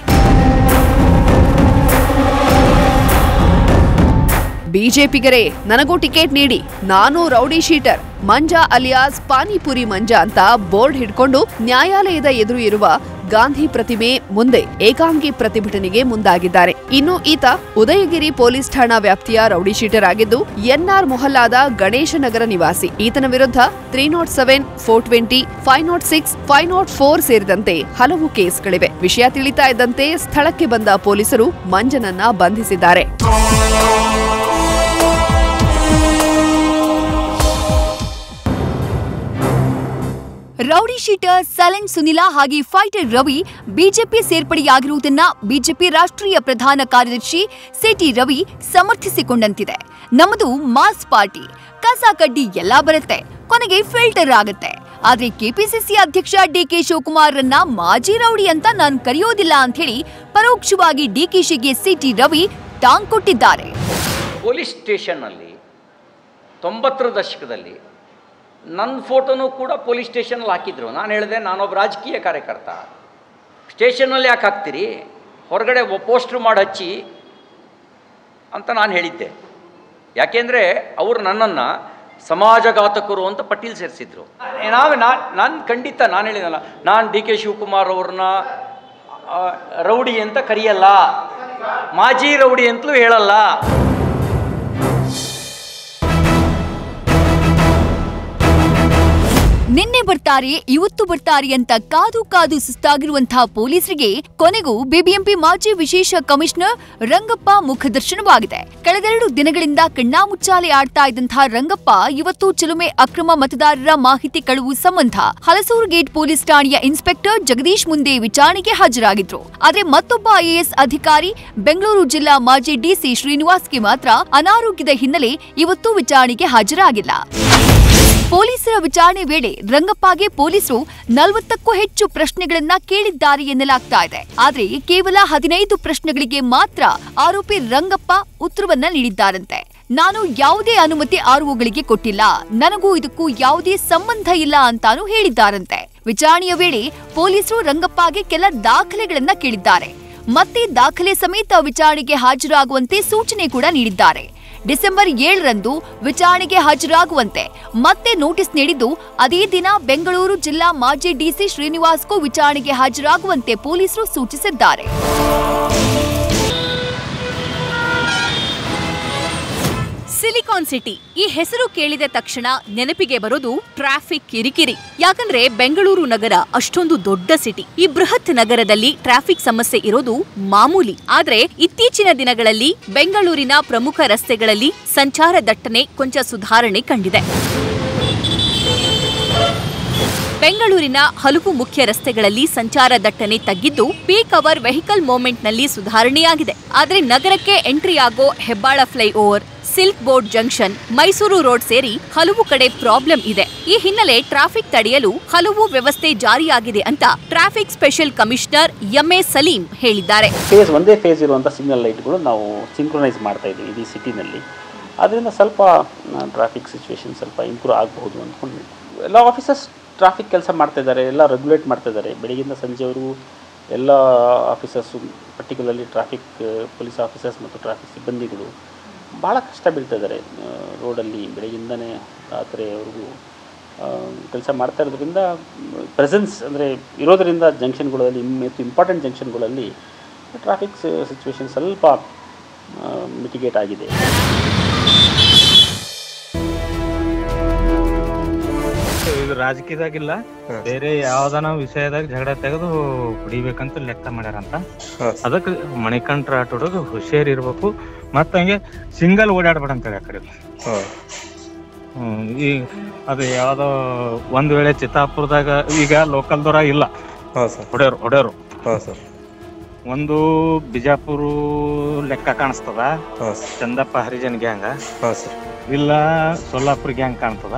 ಬಿಜೆಪಿಗರೇ ನನಗೂ ಟಿಕೆಟ್ ನೀಡಿ ನಾನು rowdy sheeter Manja alias panipuri Manja ಅಂತ ಬೋರ್ಡ್ ಹಿಡ್ಕೊಂಡು ನ್ಯಾಯಾಲಯದ ಎದುರು ಇರುವ ಗಾಂಧಿ ಪ್ರತಿಮೆ ಮುಂದೆ ಏಕಾಂಗಿ ಪ್ರತಿಭಟನೆಗೆ ಮುಂದಾಗಿದ್ದಾರೆ ಇನ್ನು ಈತ ಉದಯಗಿರಿ ಪೊಲೀಸ್ ಠಾಣಾ ವ್ಯಾಪ್ತಿಯ ರೌಡಿ ಶೀಟರ್ ಆಗಿದ್ದು ಎನ್ಆರ್ ಮೊಹಲ್ಲಾದ ಗಣೇಶ ನಗರ ನಿವಾಸಿ ಈತನ ವಿರುದ್ಧ three nought seven four twenty five nought six five nought four ಸೇರಿದಂತೆ ಹಲವು ಕೇಸ್ಗಳಿವೆ ವಿಷಯ ತಿಳಿತಾ ಇದ್ದಂತೆ ಸ್ಥಳಕ್ಕೆ ಬಂದ ಪೊಲೀಸರು ಮಂಜನನ್ನ ಬಂಧಿಸಿದ್ದಾರೆ ರೌಡಿ ಶೀಟರ್ ಸೈಲೆಂಟ್ ಸುನಿಲಾ ಹಾಗೆ ಫೈಟರ್ ರವಿ ಬಿಜೆಪಿ ಸೇರ್ಪಡೆಯಾಗಿರುವುದನ್ನ ಬಿಜೆಪಿ ರಾಷ್ಟ್ರೀಯ ಪ್ರಧಾನ ಕಾರ್ಯದರ್ಶಿ ಸಿಟಿ ರವಿ ಸಮರ್ಥಿಸಿಕೊಂಡಂತಿದೆ ನಮ್ಮದು ಮಾಸ್ ಪಾರ್ಟಿ ಕಸ ಕಡ್ಡಿ ಎಲ್ಲಾ ಬರುತ್ತೆ ಕೊನೆಗೆ ಫಿಲ್ಟರ್ ಆಗುತ್ತೆ ಆದ್ರೆ ಕೆಪಿಸಿಸಿ ಅಧ್ಯಕ್ಷ ಡಿಕೆ ಶಿವಕುಮಾರ್ರನ್ನ ಮಾಜಿ ರೌಡಿ ಅಂತ ನಾನು ಕರೆಯೋದಿಲ್ಲ ಅಂತ ಹೇಳಿ ಪರೋಕ್ಷವಾಗಿ ಡಿಕೆಶಿಗೆ ಸಿಟಿ ರವಿ ಟಾಂಗ್ ಕೊಟ್ಟಿದ್ದಾರೆ ಪೊಲೀಸ್ ಸ್ಟೇಷನ್ನಲ್ಲಿ ತೊಂಬತ್ತರ ದಶಕದಲ್ಲಿ ನನ್ನ ಫೋಟೋನು ಕೂಡ ಪೊಲೀಸ್ ಸ್ಟೇಷನಲ್ಲಿ ಹಾಕಿದ್ರು ನಾನು ಹೇಳಿದೆ ನಾನೊಬ್ಬ ರಾಜಕೀಯ ಕಾರ್ಯಕರ್ತ ಸ್ಟೇಷನಲ್ಲಿ ಯಾಕೆ ಹಾಕ್ತೀರಿ ಹೊರಗಡೆ ಪೋಸ್ಟ್ರ್ ಮಾಡಿ ಹಚ್ಚಿ ಅಂತ ನಾನು ಹೇಳಿದ್ದೆ ಯಾಕೆಂದರೆ ಅವರು ನನ್ನನ್ನು ಸಮಾಜಘಾತಕರು ಅಂತ ಪಟ್ಟೀಲ್ ಸೇರಿಸಿದ್ರು ನಾವು ನಾನು ಖಂಡಿತ ನಾನು ಹೇಳಿದಲ್ಲ ನಾನು ಡಿ ಕೆ ಶಿವಕುಮಾರ್ ಅವ್ರನ್ನ ಆ, ರೌಡಿ ಅಂತ ಕರೆಯಲ್ಲ ಮಾಜಿ ರೌಡಿ ಅಂತಲೂ ಹೇಳಲ್ಲ ನಿನ್ನೆ ಬರ್ತಾರೆ ಇವತ್ತು ಬರ್ತಾರೆ ಅಂತ ಕಾದು ಕಾದು ಸುಸ್ತಾಗಿರುವಂತಹ ಪೊಲೀಸರಿಗೆ ಕೊನೆಗೂ ಬಿಬಿಎಂಪಿ ಮಾಜಿ ವಿಶೇಷ ಕಮಿಷನರ್ ರಂಗಪ್ಪ ಮುಖದರ್ಶನವಾಗಿದೆ ಕಳೆದೆರಡು ದಿನಗಳಿಂದ ಕಣ್ಣಾಮುಚ್ಚಾಲೆ ಆಡ್ತಾ ಇದ್ದಂತಹ ರಂಗಪ್ಪ ಇವತ್ತು ಚಿಲುಮೆ ಅಕ್ರಮ ಮತದಾರರ ಮಾಹಿತಿ ಕಳುವು ಸಂಬಂಧ ಹಲಸೂರು ಗೇಟ್ ಪೊಲೀಸ್ ಠಾಣೆಯ ಇನ್ಸ್ಪೆಕ್ಟರ್ ಜಗದೀಶ್ ಮುಂದೆ ವಿಚಾರಣೆಗೆ ಹಾಜರಾಗಿದ್ರು ಆದ್ರೆ ಮತ್ತೊಬ್ಬ ಐಎಎಸ್ ಅಧಿಕಾರಿ ಬೆಂಗಳೂರು ಜಿಲ್ಲಾ ಮಾಜಿ ಡಿಸಿ ಶ್ರೀನಿವಾಸ್ಗೆ ಮಾತ್ರ ಅನಾರೋಗ್ಯದ ಹಿನ್ನೆಲೆ ಇವತ್ತು ವಿಚಾರಣೆಗೆ ಹಾಜರಾಗಿಲ್ಲ ಪೊಲೀಸರ ವಿಚಾರಣೆ ವೇಳೆ ರಂಗಪ್ಪಗೆ ಪೊಲೀಸರು ನಲವತ್ತಕ್ಕೂ ಹೆಚ್ಚು ಪ್ರಶ್ನೆಗಳನ್ನ ಕೇಳಿದ್ದಾರೆ ಎನ್ನಲಾಗ್ತಾ ಇದೆ ಆದ್ರೆ ಕೇವಲ ಹದಿನೈದು ಪ್ರಶ್ನೆಗಳಿಗೆ ಮಾತ್ರ ಆರೋಪಿ ರಂಗಪ್ಪ ಉತ್ತರವನ್ನ ನೀಡಿದ್ದಾರಂತೆ ನಾನು ಯಾವುದೇ ಅನುಮತಿ ಆರ್ಒಗಳಿಗೆ ಕೊಟ್ಟಿಲ್ಲ ನನಗೂ ಇದಕ್ಕೂ ಯಾವುದೇ ಸಂಬಂಧ ಇಲ್ಲ ಅಂತಾನು ಹೇಳಿದ್ದಾರಂತೆ ವಿಚಾರಣೆಯ ವೇಳೆ ಪೊಲೀಸರು ರಂಗಪ್ಪಗೆ ಕೆಲ ದಾಖಲೆಗಳನ್ನ ಕೇಳಿದ್ದಾರೆ ಮತ್ತೆ ದಾಖಲೆ ಸಮೇತ ವಿಚಾರಣೆಗೆ ಹಾಜರಾಗುವಂತೆ ಸೂಚನೆ ಕೂಡ ನೀಡಿದ್ದಾರೆ ಡಿಸೆಂಬರ್ ಏಳರಂದು ವಿಚಾರಣೆಗೆ ಹಾಜರಾಗುವಂತೆ ಮತ್ತೆ ನೋಟಿಸ್ ನೀಡಿದ್ದು ಅದೇ ದಿನ ಬೆಂಗಳೂರು ಜಿಲ್ಲಾ ಮಾಜಿ ಡಿಸಿ ಶ್ರೀನಿವಾಸ್ಗೂ ವಿಚಾರಣೆಗೆ ಹಾಜರಾಗುವಂತೆ ಪೊಲೀಸರು ಸೂಚಿಸಿದ್ದಾರೆ ಸಿಲಿಕಾನ್ ಸಿಟಿ ಈ ಹೆಸರು ಕೇಳಿದ ತಕ್ಷಣ ನೆನಪಿಗೆ ಬರೋದು ಟ್ರಾಫಿಕ್ ಕಿರಿಕಿರಿ ಯಾಕಂದ್ರೆ ಬೆಂಗಳೂರು ನಗರ ಅಷ್ಟೊಂದು ದೊಡ್ಡ ಸಿಟಿ ಈ ಬೃಹತ್ ನಗರದಲ್ಲಿ ಟ್ರಾಫಿಕ್ ಸಮಸ್ಯೆ ಇರೋದು ಮಾಮೂಲಿ ಆದ್ರೆ ಇತ್ತೀಚಿನ ದಿನಗಳಲ್ಲಿ ಬೆಂಗಳೂರಿನ ಪ್ರಮುಖ ರಸ್ತೆಗಳಲ್ಲಿ ಸಂಚಾರ ದಟ್ಟಣೆ ಕೊಂಚ ಸುಧಾರಣೆ ಕಂಡಿದೆ ಬೆಂಗಳೂರಿನ ಹಲವು ಮುಖ್ಯ ರಸ್ತೆಗಳಲ್ಲಿ ಸಂಚಾರ ದಟ್ಟಣೆ ತಗ್ಗಿದ್ದು ಪೀಕ್ ಅವರ್ ವೆಹಿಕಲ್ ಮೂವ್ಮೆಂಟ್ನಲ್ಲಿ ಸುಧಾರಣೆಯಾಗಿದೆ ಆದರೆ ನಗರಕ್ಕೆ ಎಂಟ್ರಿ ಆಗೋ Hebbal flyover silk board junction Mysuru road ಸೇರಿ ಹಲವು ಕಡೆ ಪ್ರಾಬ್ಲಮ್ ಇದೆ ಈ ಹಿನ್ನೆಲೆ ಟ್ರಾಫಿಕ್ ತಡೆಯಲು ಹಲವು ವ್ಯವಸ್ಥೆ ಜಾರಿಯಾಗಿದೆ ಅಂತ traffic special commissioner MA Saleem ಹೇಳಿದ್ದಾರೆ ಫೇಸ್ ಒಂದೇ ಫೇಸ್ ಇರುವಂಥ ಸಿಗ್ನಲ್ ಲೈಟ್ಗಳು ನಾವು ಸಿಂಕ್ರೊನೈಸ್ ಮಾಡ್ತಾ ಇದ್ದೀವಿ ಇಡೀ ಸಿಟಿನಲ್ಲಿ ಅದರಿಂದ ಸ್ವಲ್ಪ ಟ್ರಾಫಿಕ್ ಸಿಚುವೇಶನ್ ಸ್ವಲ್ಪ ಇಂಪ್ರೂವ್ ಆಗಬಹುದು ಅಂದ್ಕೊಂಡು ಎಲ್ಲ ಆಫೀಸರ್ಸ್ ಟ್ರಾಫಿಕ್ ಕೆಲಸ ಮಾಡ್ತಾ ಇದ್ದಾರೆ ಎಲ್ಲ ರೆಗ್ಯುಲೇಟ್ ಮಾಡ್ತಾ ಇದ್ದಾರೆ ಬೆಳಗಿಂದ ಸಂಜೆವರೆಗೂ ಎಲ್ಲ officers particularly traffic police officers ಮತ್ತು ಟ್ರಾಫಿಕ್ ಸಿಬ್ಬಂದಿಗಳು ಭಾಳ ಕಷ್ಟ ಬೀಳ್ತಾ ಇದ್ದಾರೆ ರೋಡಲ್ಲಿ ಬೆಳಗಿಂದನೇ ರಾತ್ರಿವರೆಗೂ ಕೆಲಸ ಮಾಡ್ತಾ ಇರೋದ್ರಿಂದ ಪ್ರೆಸೆನ್ಸ್ ಅಂದರೆ ಇರೋದರಿಂದ ಜಂಕ್ಷನ್ಗಳಲ್ಲಿ ಮತ್ತು ಇಂಪಾರ್ಟೆಂಟ್ ಜಂಕ್ಷನ್ಗಳಲ್ಲಿ ಟ್ರಾಫಿಕ್ ಸಿಚುವೇಶನ್ ಸ್ವಲ್ಪ ಮಿಟಿಗೇಟ್ ಆಗಿದೆ ಇದು ರಾಜಕೀಯದಾಗಿಲ್ಲ ಬೇರೆ ಯಾವ್ದಾನ ವಿಷಯದಾಗ ಜಗಳ ತೆಗೆದು ಕುಡಿಬೇಕಂತ ಲೆಕ್ಕ ಮಾಡ್ಯಾರಂತ ಅದಕ್ಕೆ ಮಣಿಕಂಠ ರಾಠೋಡ್ ಹುಷಾರ್ ಇರ್ಬೇಕು ಮತ್ತ ಹಂಗೆ ಸಿಂಗಲ್ ಓಡಾಡ್ಬೇಡ ಅಂತೇಳಿ ಆ ಕಡೆ ಹ್ಮ್ ಈ ಅದು ಯಾವ್ದೋ ಒಂದ್ ವೇಳೆ ಚಿತ್ತಾಪುರದಾಗ ಈಗ ಲೋಕಲ್ದವ್ರ ಇಲ್ಲ ಹೊಡೆಯೋರು ಹೊಡೆಯೋರು ಒಂದು ಬಿಜಾಪುರ ಲೆಕ್ಕ ಕಾಣಿಸ್ತದ ಚಂದಪ್ಪ ಹರಿಜನ್ ಗ್ಯಾಂಗ ಇಲ್ಲ ಸೊಲ್ಲಾಪುರ ಗ್ಯಾಂಗ್ ಕಾಣ್ತದ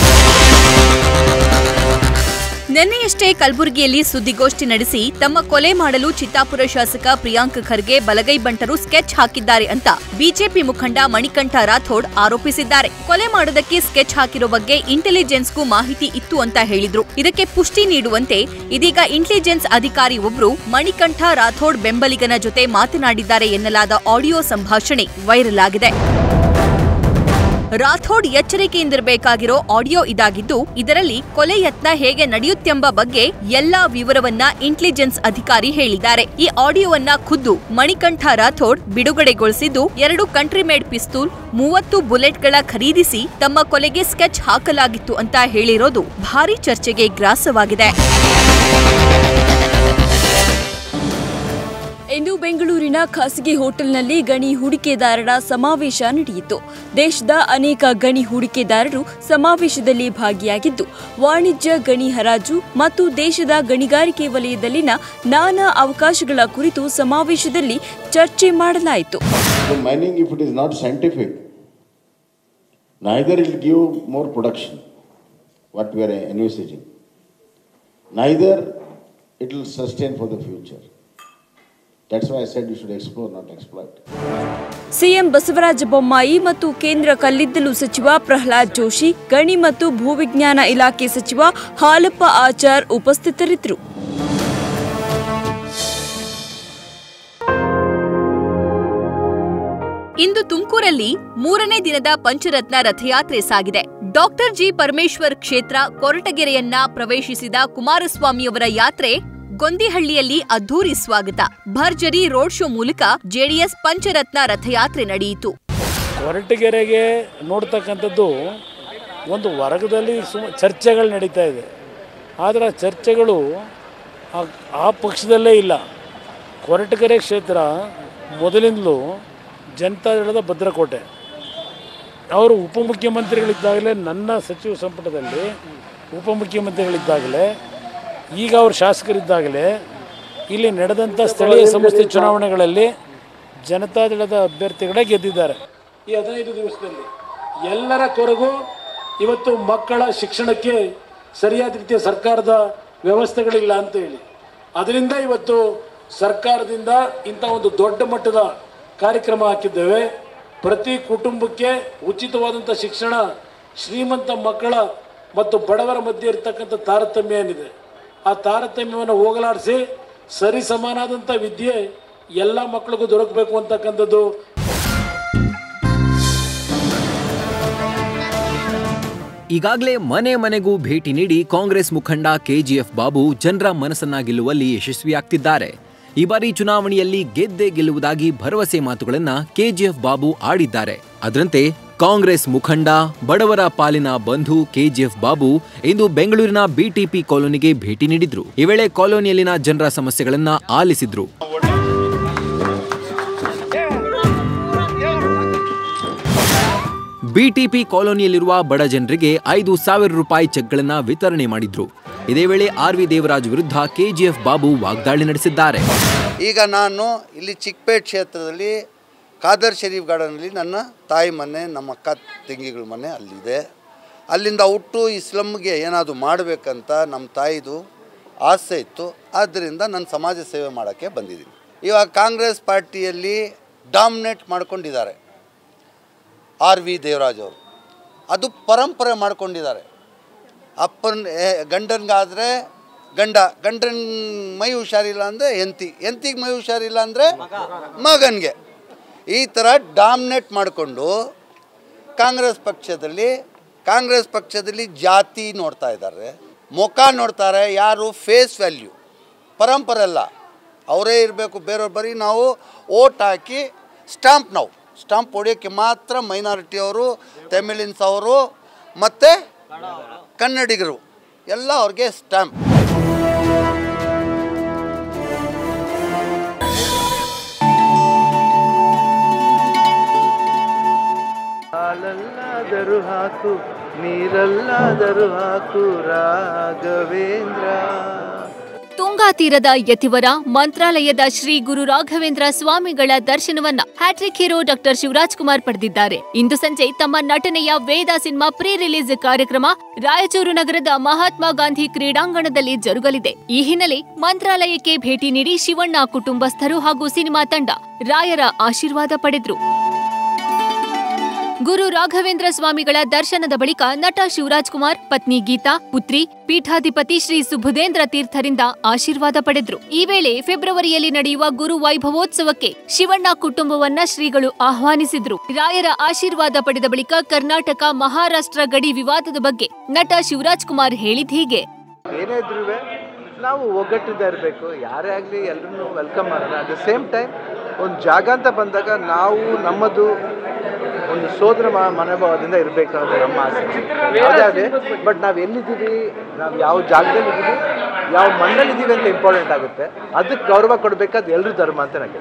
ನಿನ್ನೆಯಷ್ಟೇ ಕಲಬುರಗಿಯಲ್ಲಿ ಸುದ್ದಿಗೋಷ್ಠಿ ನಡೆಸಿ ತಮ್ಮ ಕೊಲೆ ಮಾಡಲು ಚಿತ್ತಾಪುರ ಶಾಸಕ ಪ್ರಿಯಾಂಕ್ ಖರ್ಗೆ ಬಲಗೈ ಬಂಟರು ಸ್ಕೆಚ್ ಹಾಕಿದ್ದಾರೆ ಅಂತ ಬಿಜೆಪಿ ಮುಖಂಡ ಮಣಿಕಂಠ ರಾಥೋಡ್ ಆರೋಪಿಸಿದ್ದಾರೆ ಕೊಲೆ ಮಾಡೋದಕ್ಕೆ ಸ್ಕೆಚ್ ಹಾಕಿರೋ ಬಗ್ಗೆ ಇಂಟೆಲಿಜೆನ್ಸ್ಗೂ ಮಾಹಿತಿ ಇತ್ತು ಅಂತ ಹೇಳಿದ್ರು ಇದಕ್ಕೆ ಪುಷ್ಟಿ ನೀಡುವಂತೆ ಇದೀಗ ಇಂಟೆಲಿಜೆನ್ಸ್ ಅಧಿಕಾರಿ ಒಬ್ರು ಮಣಿಕಂಠ ರಾಥೋಡ್ ಬೆಂಬಲಿಗನ ಜೊತೆ ಮಾತನಾಡಿದ್ದಾರೆ ಎನ್ನಲಾದ ಆಡಿಯೋ ಸಂಭಾಷಣೆ ವೈರಲ್ ಆಗಿದೆ ರಾಥೋಡ್ ಎಚ್ಚರಿಕೆಯಿಂದಿರಬೇಕಾಗಿರೋ ಆಡಿಯೋ ಇದಾಗಿದ್ದು ಇದರಲ್ಲಿ ಕೊಲೆ ಯತ್ನ ಹೇಗೆ ನಡೆಯುತ್ತೆಂಬ ಬಗ್ಗೆ ಎಲ್ಲಾ ವಿವರವನ್ನ ಇಂಟೆಲಿಜೆನ್ಸ್ ಅಧಿಕಾರಿ ಹೇಳಿದ್ದಾರೆ ಈ ಆಡಿಯೋವನ್ನ ಖುದ್ದು ಮಣಿಕಂಠ ರಾಥೋಡ್ ಬಿಡುಗಡೆಗೊಳಿಸಿದ್ದು ಎರಡು ಕಂಟ್ರಿ ಮೇಡ್ ಪಿಸ್ತೂಲ್ ಮೂವತ್ತು ಬುಲೆಟ್ಗಳ ಖರೀದಿಸಿ ತಮ್ಮ ಕೊಲೆಗೆ ಸ್ಕೆಚ್ ಹಾಕಲಾಗಿತ್ತು ಅಂತ ಹೇಳಿರೋದು ಭಾರಿ ಚರ್ಚೆಗೆ ಗ್ರಾಸವಾಗಿದೆ ಇಂದು ಬೆಂಗಳೂರಿನ ಖಾಸಗಿ ಹೋಟೆಲ್ನಲ್ಲಿ ಗಣಿ ಹೂಡಿಕೆದಾರರ ಸಮಾವೇಶ ನಡೆಯಿತು ದೇಶದ ಅನೇಕ ಗಣಿ ಹೂಡಿಕೆದಾರರು ಸಮಾವೇಶದಲ್ಲಿ ಭಾಗಿಯಾಗಿದ್ದು ವಾಣಿಜ್ಯ ಗಣಿ ಹರಾಜು ಮತ್ತು ದೇಶದ ಗಣಿಗಾರಿಕೆ ವಲಯದಲ್ಲಿನ ನಾನಾ ಅವಕಾಶಗಳ ಕುರಿತು ಸಮಾವೇಶದಲ್ಲಿ ಚರ್ಚೆ ಮಾಡಲಾಯಿತು The mining, if it is not scientific, neither it will give more production, what we are envisaging, neither it will sustain for the future. That's why I said you should explore, not exploit. CM Basavaraj Bommai ಮತ್ತು ಕೇಂದ್ರ ಕಲ್ಲಿದ್ದಲು ಸಚಿವ ಪ್ರಹ್ಲಾದ್ ಜೋಶಿ ಗಣಿ ಮತ್ತು ಭೂವಿಜ್ಞಾನ ಇಲಾಖೆ ಸಚಿವ ಹಾಲಪ್ಪ ಆಚಾರ್ ಉಪಸ್ಥಿತರಿದ್ದರು ಇಂದು ತುಮಕೂರಲ್ಲಿ ಮೂರನೇ ದಿನದ ಪಂಚರತ್ನ ರಥಯಾತ್ರೆ ಸಾಗಿದೆ ಡಾಕ್ಟರ್ ಜಿ ಪರಮೇಶ್ವರ್ ಕ್ಷೇತ್ರ ಕೊರಟಗೆರೆಯನ್ನ ಪ್ರವೇಶಿಸಿದ ಕುಮಾರಸ್ವಾಮಿಯವರ ಯಾತ್ರೆ ಗೊಂದಿಹಳ್ಳಿಯಲ್ಲಿ ಅದ್ದೂರಿ ಸ್ವಾಗತ ಭರ್ಜರಿ ರೋಡ್ ಶೋ ಮೂಲಕ ಜೆಡಿಎಸ್ ಪಂಚರತ್ನ ರಥಯಾತ್ರೆ ನಡೆಯಿತು ಕೊರಟಗೆರೆಗೆ ನೋಡ್ತಕ್ಕಂಥದ್ದು ಒಂದು ವರ್ಗದಲ್ಲಿ ಸುಮ ಚರ್ಚೆಗಳು ನಡೀತಾ ಇದೆ ಆದರೆ ಆ ಚರ್ಚೆಗಳು ಆ- ಆ ಪಕ್ಷದಲ್ಲೇ ಇಲ್ಲ ಕೊರಟಗೆರೆ ಕ್ಷೇತ್ರ ಮೊದಲಿಂದಲೂ ಜನತಾದಳದ ಭದ್ರಕೋಟೆ ಅವರು ಉಪಮುಖ್ಯಮಂತ್ರಿಗಳಿದ್ದಾಗಲೇ ನನ್ನ ಸಚಿವ ಸಂಪುಟದಲ್ಲಿ ಉಪಮುಖ್ಯಮಂತ್ರಿಗಳಿದ್ದಾಗಲೇ ಈಗ ಅವರು ಶಾಸಕರಿದ್ದಾಗಲೇ ಇಲ್ಲಿ ನಡೆದಂಥ ಸ್ಥಳೀಯ ಸಂಸ್ಥೆ ಚುನಾವಣೆಗಳಲ್ಲಿ ಜನತಾದಳದ ಅಭ್ಯರ್ಥಿಗಳೇ ಗೆದ್ದಿದ್ದಾರೆ ಈ ಹದಿನೈದು ದಿವಸದಲ್ಲಿ ಎಲ್ಲರ ಕೊರಗು ಇವತ್ತು ಮಕ್ಕಳ ಶಿಕ್ಷಣಕ್ಕೆ ಸರಿಯಾದ ರೀತಿಯ ಸರ್ಕಾರದ ವ್ಯವಸ್ಥೆಗಳಿಲ್ಲ ಅಂತ ಹೇಳಿ ಅದರಿಂದ ಇವತ್ತು ಸರ್ಕಾರದಿಂದ ಇಂಥ ಒಂದು ದೊಡ್ಡ ಮಟ್ಟದ ಕಾರ್ಯಕ್ರಮ ಹಾಕಿದ್ದೇವೆ ಪ್ರತಿ ಕುಟುಂಬಕ್ಕೆ ಉಚಿತವಾದಂಥ ಶಿಕ್ಷಣ ಶ್ರೀಮಂತ ಮಕ್ಕಳ ಮತ್ತು ಬಡವರ ಮಧ್ಯೆ ಇರತಕ್ಕಂಥ ತಾರತಮ್ಯ ಏನಿದೆ ಆ ತಾರತಮ್ಯವನ್ನು ಹೋಗಲಾಡಿಸಿ ಸರಿ ಸಮಾನಾದಂಥ ವಿದ್ಯೆ ಎಲ್ಲ ಮಕ್ಕಳಿಗೂ ದೊರಕಬೇಕು ಅಂತಕ್ಕಂಥದ್ದು ಈಗಾಗಲೇ ಮನೆ ಮನೆಗೂ ಭೇಟಿ ನೀಡಿ ಕಾಂಗ್ರೆಸ್ ಮುಖಂಡ ಕೆಜಿಎಫ್ ಬಾಬು ಜನರ ಮನಸ್ಸನ್ನ ಗೆಲ್ಲುವಲ್ಲಿ ಯಶಸ್ವಿಯಾಗ್ತಿದ್ದಾರೆ ಈ ಬಾರಿ ಚುನಾವಣೆಯಲ್ಲಿ ಗೆದ್ದೇ ಗೆಲ್ಲುವುದಾಗಿ ಭರವಸೆ ಮಾತುಗಳನ್ನ ಕೆಜಿಎಫ್ ಬಾಬು ಆಡಿದ್ದಾರೆ ಅದರಂತೆ ಕಾಂಗ್ರೆಸ್ ಮುಖಂಡ ಬಡವರ ಪಾಲಿನ ಬಂಧು ಕೆಜಿಎಫ್ ಬಾಬು ಇಂದು ಬೆಂಗಳೂರಿನ ಬಿಟಿಪಿ ಕಾಲೋನಿಗೆ ಭೇಟಿ ನೀಡಿದ್ರು ಈ ವೇಳೆ ಕಾಲೋನಿಯಲ್ಲಿನ ಜನರ ಸಮಸ್ಯೆಗಳನ್ನ ಆಲಿಸಿದ್ರು ಬಿಟಿಪಿ ಕಾಲೋನಿಯಲ್ಲಿರುವ ಬಡ ಜನರಿಗೆ ಐದು ಸಾವಿರ ರೂಪಾಯಿ ಚೆಕ್ಗಳನ್ನ ವಿತರಣೆ ಮಾಡಿದ್ರು ಇದೇ ವೇಳೆ ಆರ್ ವಿ ದೇವರಾಜ್ ವಿರುದ್ಧ ಕೆಜಿಎಫ್ ಬಾಬು ವಾಗ್ದಾಳಿ ನಡೆಸಿದ್ದಾರೆ ಈಗ ನಾನು ಇಲ್ಲಿ ಚಿಕ್ಕಪೇಟ್ ಕ್ಷೇತ್ರದಲ್ಲಿ ಖಾದರ್ ಶರೀಫ್ ಗಾರ್ಡನಲ್ಲಿ ನನ್ನ ತಾಯಿ ಮನೆ ನಮ್ಮ ಅಕ್ಕ ತಂಗಿಗಳ ಮನೆ ಅಲ್ಲಿದೆ ಅಲ್ಲಿಂದ ಹುಟ್ಟು ಈ ಸ್ಲಮ್ಗೆ ಏನಾದರೂ ಮಾಡಬೇಕಂತ ನಮ್ಮ ತಾಯಿದು ಆಸೆ ಇತ್ತು ಆದ್ದರಿಂದ ನಾನು ಸಮಾಜ ಸೇವೆ ಮಾಡೋಕ್ಕೆ ಬಂದಿದ್ದೀನಿ ಇವಾಗ ಕಾಂಗ್ರೆಸ್ ಪಾರ್ಟಿಯಲ್ಲಿ ಡಾಮಿನೇಟ್ ಮಾಡ್ಕೊಂಡಿದ್ದಾರೆ ಆರ್ ವಿ ದೇವರಾಜ್ ಅವರು ಅದು ಪರಂಪರೆ ಮಾಡ್ಕೊಂಡಿದ್ದಾರೆ ಅಪ್ಪನ ಗಂಡನಿಗಾದರೆ ಗಂಡ ಗಂಡನ ಮೈ ಹುಷಾರಿಲ್ಲ ಅಂದರೆ ಹೆಂಡತಿ ಹೆಂಡತಿಗೆ ಮೈ ಹುಷಾರಿಲ್ಲ ಅಂದರೆ ಮಗನಿಗೆ ಈ ಥರ ಡಾಮಿನೇಟ್ ಮಾಡಿಕೊಂಡು ಕಾಂಗ್ರೆಸ್ ಪಕ್ಷದಲ್ಲಿ ಕಾಂಗ್ರೆಸ್ ಪಕ್ಷದಲ್ಲಿ ಜಾತಿ ನೋಡ್ತಾ ಇದ್ದಾರೆ ಮುಖ ನೋಡ್ತಾರೆ ಯಾರು ಫೇಸ್ ವ್ಯಾಲ್ಯೂ ಪರಂಪರೆ ಅಲ್ಲ ಅವರೇ ಇರಬೇಕು ಬೇರೆಯವ್ರು ಬರೀ ನಾವು ಓಟ್ ಹಾಕಿ ಸ್ಟಾಂಪ್ ನಾವು ಸ್ಟಾಂಪ್ ಹೊಡೆಯೋಕ್ಕೆ ಮಾತ್ರ ಮೈನಾರಿಟಿಯವರು ತಮಿಳಿನ್ಸ್ ಅವರು ಮತ್ತು ಕನ್ನಡಿಗರು ಎಲ್ಲ ಅವ್ರಿಗೆ ಸ್ಟ್ಯಾಂಪ್ ಹಾಲಲ್ಲಾದರೂ ಹಾಕು ನೀರಲ್ಲಾದರೂ ಹಾಕು ರಾಘವೇಂದ್ರ ತುಂಗಾ ತೀರದ ಯತಿವರ ಮಂತ್ರಾಲಯದ ಶ್ರೀ ಗುರು ರಾಘವೇಂದ್ರ ಸ್ವಾಮಿಗಳ ದರ್ಶನವನ್ನ hattrick hero doctor Shivaraj Kumar ಪಡೆದಿದ್ದಾರೆ ಇಂದು ಸಂಜೆ ತಮ್ಮ ನಟನೆಯ ವೇದ ಸಿನಿಮಾ ಪ್ರೀ ರಿಲೀಸ್ ಕಾರ್ಯಕ್ರಮ ರಾಯಚೂರು ನಗರದ ಮಹಾತ್ಮ ಗಾಂಧಿ ಕ್ರೀಡಾಂಗಣದಲ್ಲಿ ಜರುಗಲಿದೆ ಈ ಹಿನ್ನೆಲೆ ಮಂತ್ರಾಲಯಕ್ಕೆ ಭೇಟಿ ನೀಡಿ ಶಿವಣ್ಣ ಕುಟುಂಬಸ್ಥರು ಹಾಗೂ ಸಿನಿಮಾ ತಂಡ ರಾಯರ ಆಶೀರ್ವಾದ ಪಡೆದ್ರು ಗುರು ರಾಘವೇಂದ್ರ ಸ್ವಾಮಿಗಳ ದರ್ಶನದ ಬಳಿಕ ನಟ ಶಿವರಾಜ್ ಕುಮಾರ್ ಪತ್ನಿ ಗೀತಾ ಪುತ್ರಿ ಪೀಠಾಧಿಪತಿ ಶ್ರೀ ಸುಬುಧೇಂದ್ರ ತೀರ್ಥರಿಂದ ಆಶೀರ್ವಾದ ಪಡೆದ್ರು ಈ ವೇಳೆ ಫೆಬ್ರವರಿಯಲ್ಲಿ ನಡೆಯುವ ಗುರು ವೈಭವೋತ್ಸವಕ್ಕೆ ಶಿವಣ್ಣ ಕುಟುಂಬವನ್ನ ಶ್ರೀಗಳು ಆಹ್ವಾನಿಸಿದ್ರು ರಾಯರ ಆಶೀರ್ವಾದ ಪಡೆದ ಬಳಿಕ ಕರ್ನಾಟಕ ಮಹಾರಾಷ್ಟ್ರ ಗಡಿ ವಿವಾದದ ಬಗ್ಗೆ ನಟ ಶಿವರಾಜ್ ಕುಮಾರ್ ಹೇಳಿದ್ ಹೀಗೆ ಏನೇ ಇದ್ರೂ ನಾವು ಒಗ್ಗಟ್ಟಿಂದ ಇರಬೇಕು ಯಾರೇ ಆಗಲಿ ಎಲ್ಲರನ್ನೂ ವೆಲ್ಕಮ್ ಮಾಡೋಣ ಅಟ್ ದ ಸೇಮ್ ಟೈಮ್ ಒಂದು ಜಾಗ ಅಂತ ಬಂದಾಗ ನಾವು ನಮ್ಮದು ಒಂದು ಸೋದರ ಮ- ಮನೋಭಾವದಿಂದ ಇರಬೇಕು ಅನ್ನೋದು ನಮ್ಮ ಆಸೆ ಯಾವುದೇ ಆಗಲಿ ಬಟ್ ನಾವು ಎಲ್ಲಿದ್ದೀವಿ ನಾವು ಯಾವ ಜಾಗದಲ್ಲಿ ಇದ್ದೀವಿ ಯಾವ ಮಣ್ಣಲ್ಲಿದ್ದೀವಿ ಅಂತ ಇಂಪಾರ್ಟೆಂಟ್ ಆಗುತ್ತೆ ಅದಕ್ಕೆ ಗೌರವ ಕೊಡಬೇಕಾದ ಎಲ್ಲರೂ ಧರ್ಮ ಅಂತ ನನಗೆ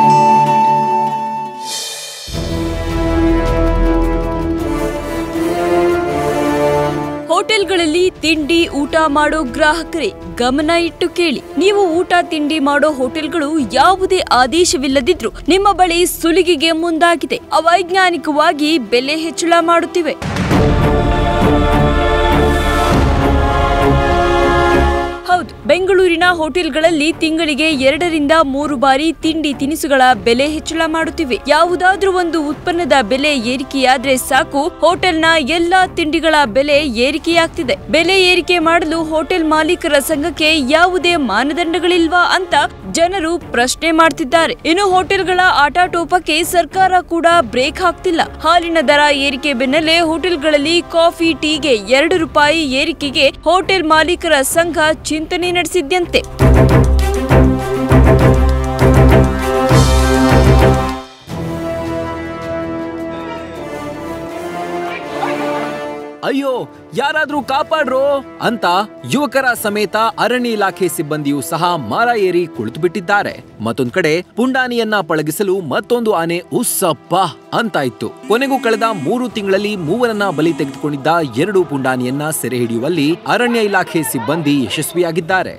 ಹೋಟೆಲ್ಗಳಲ್ಲಿ ತಿಂಡಿ ಊಟ ಮಾಡೋ ಗ್ರಾಹಕರೇ ಗಮನ ಇಟ್ಟು ಕೇಳಿ ನೀವು ಊಟ ತಿಂಡಿ ಮಾಡೋ ಹೋಟೆಲ್ಗಳು ಯಾವುದೇ ಆದೇಶವಿಲ್ಲದಿದ್ರು ನಿಮ್ಮ ಬಳಿ ಸುಲಿಗೆಗೆ ಮುಂದಾಗಿದೆ ಅವೈಜ್ಞಾನಿಕವಾಗಿ ಬೆಲೆ ಹೆಚ್ಚಳ ಮಾಡುತ್ತಿವೆ ಹೌದು ಬೆಂಗಳೂರಿನ ಹೋಟೆಲ್ಗಳಲ್ಲಿ ತಿಂಗಳಿಗೆ ಎರಡರಿಂದ ಮೂರು ಬಾರಿ ತಿಂಡಿ ತಿನಿಸುಗಳ ಬೆಲೆ ಹೆಚ್ಚಳ ಮಾಡುತ್ತಿವೆ ಯಾವುದಾದ್ರೂ ಒಂದು ಉತ್ಪನ್ನದ ಬೆಲೆ ಏರಿಕೆಯಾದ್ರೆ ಸಾಕು ಹೋಟೆಲ್ನ ಎಲ್ಲಾ ತಿಂಡಿಗಳ ಬೆಲೆ ಏರಿಕೆಯಾಗ್ತಿದೆ ಬೆಲೆ ಏರಿಕೆ ಮಾಡಲು ಹೋಟೆಲ್ ಮಾಲೀಕರ ಸಂಘಕ್ಕೆ ಯಾವುದೇ ಮಾನದಂಡಗಳಿಲ್ವಾ ಅಂತ ಜನರು ಪ್ರಶ್ನೆ ಮಾಡ್ತಿದ್ದಾರೆ ಇನ್ನು ಹೋಟೆಲ್ಗಳ ಆಟಾಟೋಪಕ್ಕೆ ಸರ್ಕಾರ ಕೂಡ ಬ್ರೇಕ್ ಹಾಕ್ತಿಲ್ಲ ಹಾಲಿನ ದರ ಏರಿಕೆ ಬೆನ್ನಲ್ಲೇ ಹೋಟೆಲ್ಗಳಲ್ಲಿ ಕಾಫಿ ಟೀಗೆ ಎರಡು ರೂಪಾಯಿ ಏರಿಕೆಗೆ ಹೋಟೆಲ್ ಮಾಲೀಕರ ಸಂಘ ಚಿಂತನೆ ನಡೆಸಿದ್ಯಂತೆ ಅಯ್ಯೋ ಯಾರಾದ್ರೂ ಕಾಪಾಡ್ರೋ ಅಂತ ಯುವಕರ ಸಮೇತ ಅರಣ್ಯ ಇಲಾಖೆ ಸಿಬ್ಬಂದಿಯೂ ಸಹ ಮರ ಏರಿ ಕುಳಿತು ಬಿಟ್ಟಿದ್ದಾರೆ ಮತ್ತೊಂದ್ ಕಡೆ ಪುಂಡಾನಿಯನ್ನ ಪಳಗಿಸಲು ಮತ್ತೊಂದು ಆನೆ ಉಸ್ಸಪ್ಪ ಅಂತ ಇತ್ತು ಕೊನೆಗೂ ಕಳೆದ ಮೂರು ತಿಂಗಳಲ್ಲಿ ಮೂವರನ್ನ ಬಲಿ ತೆಗೆದುಕೊಂಡಿದ್ದ ಎರಡು ಪುಂಡಾನಿಯನ್ನ ಸೆರೆ ಹಿಡಿಯುವಲ್ಲಿ ಅರಣ್ಯ ಇಲಾಖೆ ಸಿಬ್ಬಂದಿ ಯಶಸ್ವಿಯಾಗಿದ್ದಾರೆ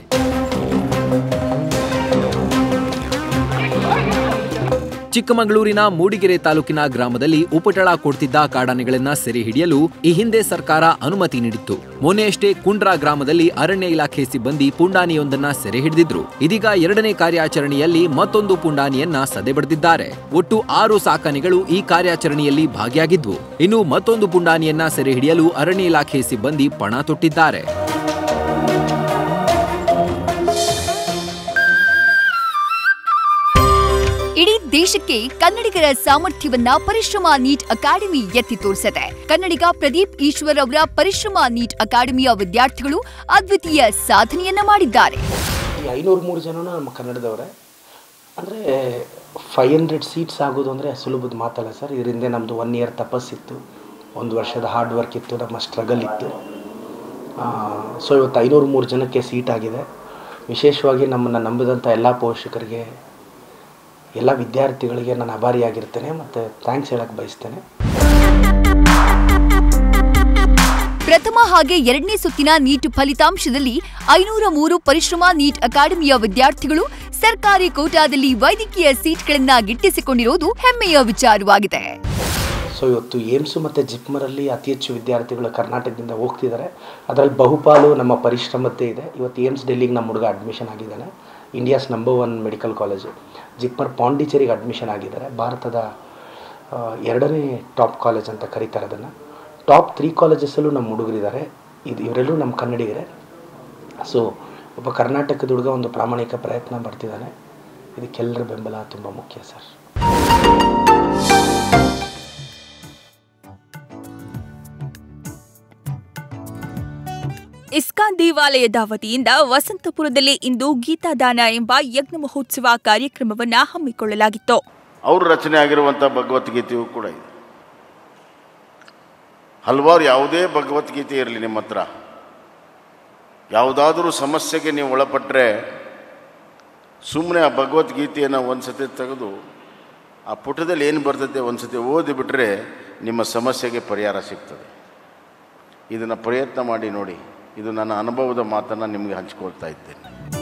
ಚಿಕ್ಕಮಗಳೂರಿನ ಮೂಡಿಗೆರೆ ತಾಲೂಕಿನ ಗ್ರಾಮದಲ್ಲಿ ಉಪಟಳ ಕೊಡ್ತಿದ್ದ ಕಾಡಾನೆಗಳನ್ನ ಸೆರೆ ಹಿಡಿಯಲು ಈ ಹಿಂದೆ ಸರ್ಕಾರ ಅನುಮತಿ ನೀಡಿತ್ತು ಮೊನ್ನೆಯಷ್ಟೇ ಕುಂಡ್ರಾ ಗ್ರಾಮದಲ್ಲಿ ಅರಣ್ಯ ಇಲಾಖೆ ಸಿಬ್ಬಂದಿ ಪುಂಡಾನಿಯೊಂದನ್ನ ಸೆರೆ ಹಿಡಿದಿದ್ರು ಇದೀಗ ಎರಡನೇ ಕಾರ್ಯಾಚರಣೆಯಲ್ಲಿ ಮತ್ತೊಂದು ಪುಂಡಾನಿಯನ್ನ ಸದೆ ಬಡಿದಿದ್ದಾರೆ ಒಟ್ಟು ಆರು ಸಾಕಾನೆಗಳು ಈ ಕಾರ್ಯಾಚರಣೆಯಲ್ಲಿ ಭಾಗಿಯಾಗಿದ್ವು ಇನ್ನು ಮತ್ತೊಂದು ಪುಂಡಾನಿಯನ್ನ ಸೆರೆ ಹಿಡಿಯಲು ಅರಣ್ಯ ಇಲಾಖೆ ಸಿಬ್ಬಂದಿ ಪಣ ತೊಟ್ಟಿದ್ದಾರೆ ಇಡೀ ದೇಶಕ್ಕೆ ಕನ್ನಡಿಗರ ಸಾಮರ್ಥ್ಯವನ್ನ ಪರಿಶ್ರಮ ನೀಟ್ ಅಕಾಡೆಮಿ ಎತ್ತಿ ತೋರಿಸಿದೆ ಕನ್ನಡಿಗ ಪ್ರದೀಪ್ ಈಶ್ವರ್ ಅವರ ಪರಿಶ್ರಮ ನೀಟ್ ಅಕಾಡೆಮಿಯ ವಿದ್ಯಾರ್ಥಿಗಳು ಅದ್ವಿತೀಯ ಸಾಧನೆಯನ್ನ ಮಾಡಿದ್ದಾರೆ ಈ ಐನೂರು ಮೂರು ಜನನು ನಮ್ಮ ಕನ್ನಡದವರೇ ಅಂದರೆ ಫೈವ್ ಹಂಡ್ರೆಡ್ ಸೀಟ್ಸ್ ಆಗೋದು ಅಂದರೆ ಸುಲಭದ ಮಾತಲ್ಲ ಸರ್ ಇದರಿಂದ ನಮ್ಮದು ಒನ್ ಇಯರ್ ತಪಸ್ಸಿತ್ತು ಒಂದು ವರ್ಷದ ಹಾರ್ಡ್ ವರ್ಕ್ ಇತ್ತು ನಮ್ಮ ಸ್ಟ್ರಗಲ್ ಇತ್ತು ಸೊ ಇವತ್ತು ಐನೂರು ಮೂರು ಜನಕ್ಕೆ ಸೀಟ್ ಆಗಿದೆ ವಿಶೇಷವಾಗಿ ನಮ್ಮನ್ನು ನಂಬಿದಂಥ ಎಲ್ಲ ಪೋಷಕರಿಗೆ ಎಲ್ಲ ವಿದ್ಯಾರ್ಥಿಗಳಿಗೆ ನಾನು ಆಭಾರಿಯಾಗಿರ್ತೇನೆ ಮತ್ತು ಥ್ಯಾಂಕ್ಸ್ ಹೇಳಕ್ಕೆ ಬಯಸ್ತೇನೆ ಪ್ರಥಮ ಹಾಗೆ ಎರಡನೇ ಸುತ್ತಿನ ನೀಟ್ ಫಲಿತಾಂಶದಲ್ಲಿ ಐನೂರ ಮೂರು ಪರಿಶ್ರಮ ನೀಟ್ ಅಕಾಡೆಮಿಯ ವಿದ್ಯಾರ್ಥಿಗಳು ಸರ್ಕಾರಿ ಕೋಟಾದಲ್ಲಿ ವೈದ್ಯಕೀಯ ಸೀಟ್ಗಳನ್ನ ಗಿಟ್ಟಿಸಿಕೊಂಡಿರುವುದು ಹೆಮ್ಮೆಯ ವಿಚಾರವಾಗಿದೆ ಸೊ ಇವತ್ತು ಏಮ್ಸು ಮತ್ತು ಜಿಪ್ಮರಲ್ಲಿ ಅತಿ ಹೆಚ್ಚು ವಿದ್ಯಾರ್ಥಿಗಳು ಕರ್ನಾಟಕದಿಂದ ಹೋಗ್ತಿದ್ದಾರೆ ಅದರಲ್ಲಿ ಬಹುಪಾಲು ನಮ್ಮ ಪರಿಶ್ರಮತೆ ಇದೆ ಇವತ್ತು ಏಮ್ಸ್ ಡೆಲ್ಲಿಗೆ ನಮ್ಮ ಹುಡುಗ ಅಡ್ಮಿಷನ್ ಆಗಿದ್ದಾನೆ India's number one medical college JIPMER ಪಾಂಡಿಚೇರಿಗೆ ಅಡ್ಮಿಷನ್ ಆಗಿದ್ದಾರೆ ಭಾರತದ ಆ, ಎರಡನೇ ಟಾಪ್ ಕಾಲೇಜ್ ಅಂತ ಕರೀತಾರೆ ಅದನ್ನು ಟಾಪ್ ತ್ರೀ ಕಾಲೇಜಸ್ಸಲ್ಲೂ ನಮ್ಮ ಹುಡುಗರಿದ್ದಾರೆ ಇದು ಇವರೆಲ್ಲರೂ ನಮ್ಮ ಕನ್ನಡಿಗರೇ ಸೊ ಒಬ್ಬ ಕರ್ನಾಟಕದ ಹುಡುಗ ಒಂದು ಪ್ರಾಮಾಣಿಕ ಪ್ರಯತ್ನ ಮಾಡ್ತಿದ್ದಾನೆ ಇದಕ್ಕೆಲ್ಲರ ಬೆಂಬಲ ತುಂಬ ಮುಖ್ಯ ಸರ್ ಇಸ್ಕಾನ್ ದೇವಾಲಯದ ವತಿಯಿಂದ ವಸಂತಪುರದಲ್ಲಿ ಇಂದು ಗೀತಾದಾನ ಎಂಬ ಯಜ್ಞ ಮಹೋತ್ಸವ ಕಾರ್ಯಕ್ರಮವನ್ನ ಹಮ್ಮಿಕೊಳ್ಳಲಾಗಿತ್ತು ಅವರು ರಚನೆ ಆಗಿರುವಂಥ ಭಗವದ್ಗೀತೆಯೂ ಕೂಡ ಇದೆ ಹಲವಾರು ಯಾವುದೇ ಭಗವದ್ಗೀತೆ ಇರಲಿ ನಿಮ್ಮ ಹತ್ರ ಯಾವುದಾದ್ರೂ ಸಮಸ್ಯೆಗೆ ನೀವು ಒಳಪಟ್ಟರೆ ಸುಮ್ಮನೆ ಆ ಭಗವದ್ಗೀತೆಯನ್ನು ಒಂದು ಸತಿ ತೆಗೆದು ಆ ಪುಟದಲ್ಲಿ ಏನು ಬರ್ತದೆ ಒಂದು ಸತಿ ಓದಿಬಿಟ್ರೆ ನಿಮ್ಮ ಸಮಸ್ಯೆಗೆ ಪರಿಹಾರ ಸಿಗ್ತದೆ ಇದನ್ನು ಪ್ರಯತ್ನ ಮಾಡಿ ನೋಡಿ ಇದು ನನ್ನ ಅನುಭವದ ಮಾತನ್ನು ನಿಮಗೆ ಹಂಚ್ಕೊಳ್ತಾ ಇದ್ದೇನೆ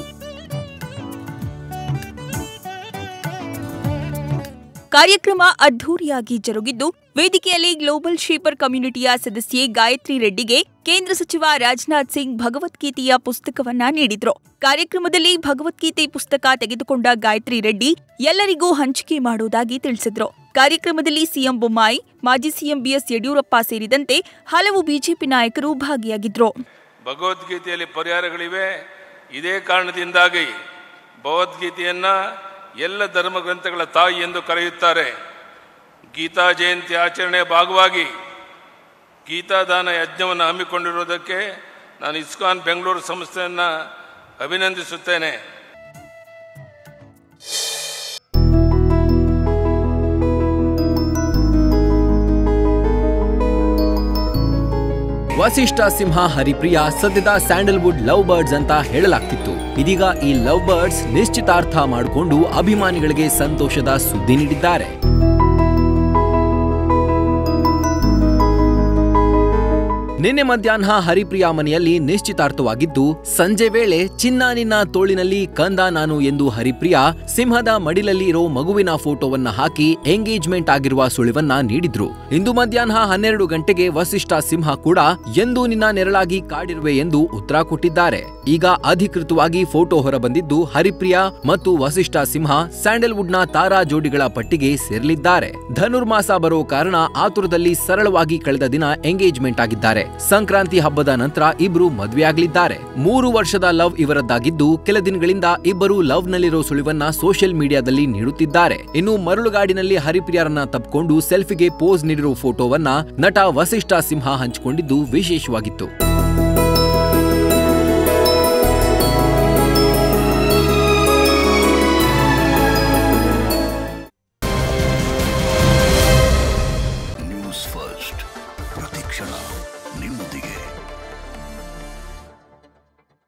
ಕಾರ್ಯಕ್ರಮ ಅದ್ಧೂರಿಯಾಗಿ ಜರುಗಿದ್ದು ವೇದಿಕೆಯಲ್ಲಿ ಗ್ಲೋಬಲ್ ಶೇಪರ್ ಕಮ್ಯುನಿಟಿಯ ಸದಸ್ಯೆ ಗಾಯತ್ರಿ ರೆಡ್ಡಿಗೆ ಕೇಂದ್ರ ಸಚಿವ ರಾಜನಾಥ್ ಸಿಂಗ್ ಭಗವದ್ಗೀತೆಯ ಪುಸ್ತಕವನ್ನ ನೀಡಿದ್ರು ಕಾರ್ಯಕ್ರಮದಲ್ಲಿ ಭಗವದ್ಗೀತೆ ಪುಸ್ತಕ ತೆಗೆದುಕೊಂಡ ಗಾಯತ್ರಿ ರೆಡ್ಡಿ ಎಲ್ಲರಿಗೂ ಹಂಚಿಕೆ ಮಾಡುವುದಾಗಿ ತಿಳಿಸಿದ್ರು ಕಾರ್ಯಕ್ರಮದಲ್ಲಿ ಸಿಎಂ ಬೊಮ್ಮಾಯಿ ಮಾಜಿ ಸಿಎಂ ಬಿಎಸ್ ಯಡಿಯೂರಪ್ಪ ಸೇರಿದಂತೆ ಹಲವು ಬಿಜೆಪಿ ನಾಯಕರು ಭಾಗಿಯಾಗಿದ್ರು ಭಗವದ್ಗೀತೆಯಲ್ಲಿ ಪರಿಹಾರಗಳಿವೆ ಇದೇ ಕಾರಣದಿಂದಾಗಿ ಭಗವದ್ಗೀತೆಯನ್ನ ಎಲ್ಲ ಧರ್ಮ ಗ್ರಂಥಗಳ ತಾಯಿ ಎಂದು ಕರೆಯುತ್ತಾರೆ ಗೀತಾ ಜಯಂತಿ ಆಚರಣೆಯ ಭಾಗವಾಗಿ ಗೀತಾದಾನ ಯಜ್ಞವನ್ನು ಹಮ್ಮಿಕೊಂಡಿರುವುದಕ್ಕೆ ನಾನು ಇಸ್ಕಾನ್ ಬೆಂಗಳೂರು ಸಂಸ್ಥೆಯನ್ನು ಅಭಿನಂದಿಸುತ್ತೇನೆ ವಸಿಷ್ಠ ಸಿಂಹ ಹರಿಪ್ರಿಯ ಸದ್ಯದ ಸ್ಯಾಂಡಲ್ವುಡ್ ಲವ್ ಬರ್ಡ್ಸ್ ಅಂತ ಹೇಳಲಾಗ್ತಿತ್ತು ಇದೀಗ ಈ ಲವ್ ಬರ್ಡ್ಸ್ ನಿಶ್ಚಿತಾರ್ಥ ಮಾಡಿಕೊಂಡು ಅಭಿಮಾನಿಗಳಿಗೆ ಸಂತೋಷದ ಸುದ್ದಿ ನೀಡಿದ್ದಾರೆ ನಿನ್ನೆ ಮಧ್ಯಾಹ್ನ ಹರಿಪ್ರಿಯಾ ಮನೆಯಲ್ಲಿ ನಿಶ್ಚಿತಾರ್ಥವಾಗಿದ್ದು ಸಂಜೆ ವೇಳೆ ಚಿನ್ನ ನಿನ್ನ ತೋಳಿನಲ್ಲಿ ಕಂದ ನಾನು ಎಂದು ಹರಿಪ್ರಿಯಾ ಸಿಂಹದ ಮಡಿಲಲ್ಲಿ ಇರೋ ಮಗುವಿನ ಫೋಟೋವನ್ನ ಹಾಕಿ ಎಂಗೇಜ್ಮೆಂಟ್ ಆಗಿರುವ ಸುಳಿವನ್ನ ನೀಡಿದ್ರು ಇಂದು ಮಧ್ಯಾಹ್ನ ಹನ್ನೆರಡು ಗಂಟೆಗೆ ವಸಿಷ್ಠ ಸಿಂಹ ಕೂಡ ಎಂದು ನಿನ್ನ ನೆರಳಾಗಿ ಕಾಡಿರುವೆ ಎಂದು ಉತ್ತರ ಕೊಟ್ಟಿದ್ದಾರೆ ಈಗ ಅಧಿಕೃತವಾಗಿ ಫೋಟೋ ಹೊರಬಂದಿದ್ದು ಹರಿಪ್ರಿಯಾ ಮತ್ತು ವಸಿಷ್ಠ ಸಿಂಹ ಸ್ಯಾಂಡಲ್ವುಡ್ನ ತಾರಾ ಜೋಡಿಗಳ ಪಟ್ಟಿಗೆ ಸೇರಲಿದ್ದಾರೆ ಧನುರ್ಮಾಸ ಬರೋ ಕಾರಣ ಆತುರದಲ್ಲಿ ಸರಳವಾಗಿ ಕಳೆದ ದಿನ ಎಂಗೇಜ್ಮೆಂಟ್ ಆಗಿದ್ದಾರೆ ಸಂಕ್ರಾಂತಿ ಹಬ್ಬದ ನಂತರ ಇಬ್ರು ಮದುವೆಯಾಗಲಿದ್ದಾರೆ ಮೂರು ವರ್ಷದ ಲವ್ ಇವರದ್ದಾಗಿದ್ದು ಕೆಲ ದಿನಗಳಿಂದ ಇಬ್ಬರು ಲವ್ ನಲ್ಲಿರೋ ಸುಳಿವನ್ನ ಸೋಷಿಯಲ್ ಮೀಡಿಯಾದಲ್ಲಿ ನೀಡುತ್ತಿದ್ದಾರೆ ಇನ್ನು ಮರಳುಗಾಡಿನಲ್ಲಿ ಹರಿಪ್ರಿಯರನ್ನ ತಪ್ಪಿಕೊಂಡು ಸೆಲ್ಫಿಗೆ ಪೋಸ್ ನೀಡಿರೋ ಫೋಟೋವನ್ನ ನಟ ವಸಿಷ್ಠ ಸಿಂಹ ಹಂಚಿಕೊಂಡಿದ್ದು ವಿಶೇಷವಾಗಿತ್ತು